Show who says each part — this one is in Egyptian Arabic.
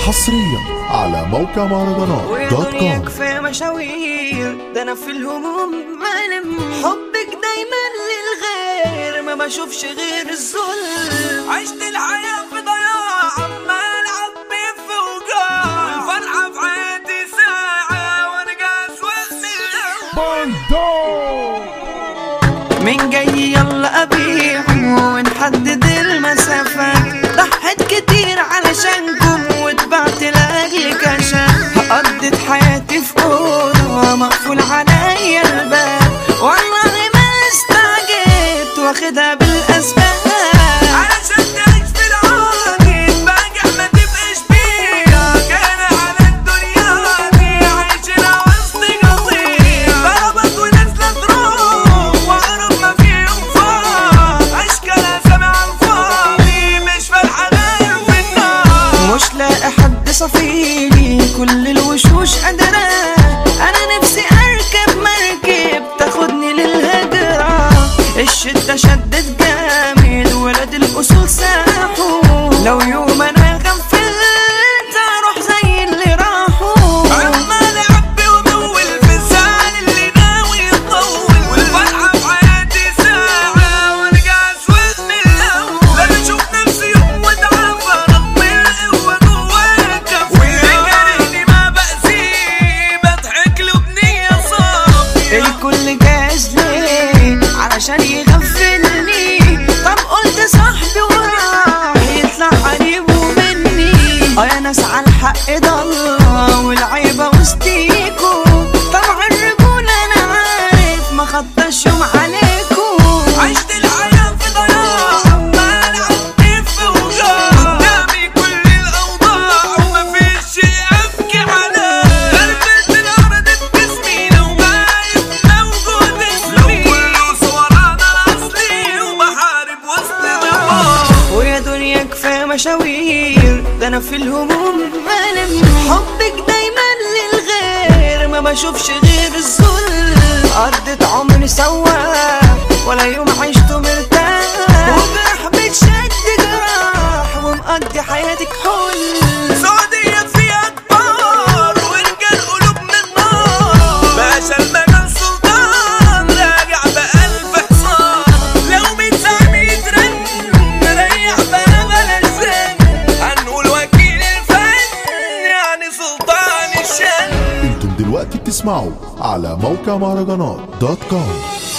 Speaker 1: حصريا على موقع مهرجانات دوت
Speaker 2: ودنيا
Speaker 1: كوم
Speaker 2: كفاية مشاوير ده انا في الهموم مالم حبك دايما للغير ما بشوفش غير الظلم عشت الحياة في ضياع عمال اعبي في وجاع والفرحة في حياتي ساعة وانا جاز من جاي يلا ابيع ونحدد المسافات ضحيت كتير علشانكم واتبعت لاجل كشاف قضيت حياتي في اوضه مقفول عليا الباب والله ما استعجلت واخدها بالاسباب علشان تعيش في العادي باجع ما تبقاش بيها كان على الدنيا دي عايشنا وسط قضية ضربت ونازلة تروح وعرف ما فيهم فاض اشكالها سامع الفاضي مش فالحة غير في النار مش لاقي حد صفيلي كل الوشوش قادرة انا نفسي اركب مركب تاخدني للهجرة الشدة شدت جامد ولاد الاصول ساحوا لو يوم انا غفلت اروح زي اللي راحوا عمال اعبي ومول في الزعل اللي ناوي يطول والفرحة في حياتي ساعة وارجع اسود من الاول لا اشوف نفسي يوم واتعافى رغم القوة جوايا كفاية واللي كارهني ما بأذيه بضحك له بنية صافية الكل جاهز ليه علشان يغفلني طب قلت صاحبي وراح يطلع قريبه مني اه يا ناس على الحق ضل والعيبة وسطيكوا طبعا الرجولة انا عارف ما خطاش يوم عليكوا عشت الحياة في ضياع عمال اعدي في وجاع قدامي كل الاوضاع ومفيش شيء ابكي عليه غربت الارض بجسمي لو غايب موجود اسمي لو كله صور انا اصلي وبحارب وسط ضباط ويا دنيا كفايه مشاوير ده انا في الهموم مالم حبك دايما للغير ما بشوفش غير الظلم قضيت عمري سواح ولا يوم عشت مرتاح وجرح بتشد جراح ومقضي حياتك حل سعودية فيها كبار ورجال قلوب من نار باشا المجال سلطان راجع بألف حصان لو ميت يترن ريح بقى بلاش زن هنقول وكيل الفن يعني سلطان الشن
Speaker 1: انتم دلوقتي بتسمعوا على موقع مهرجانات دوت كوم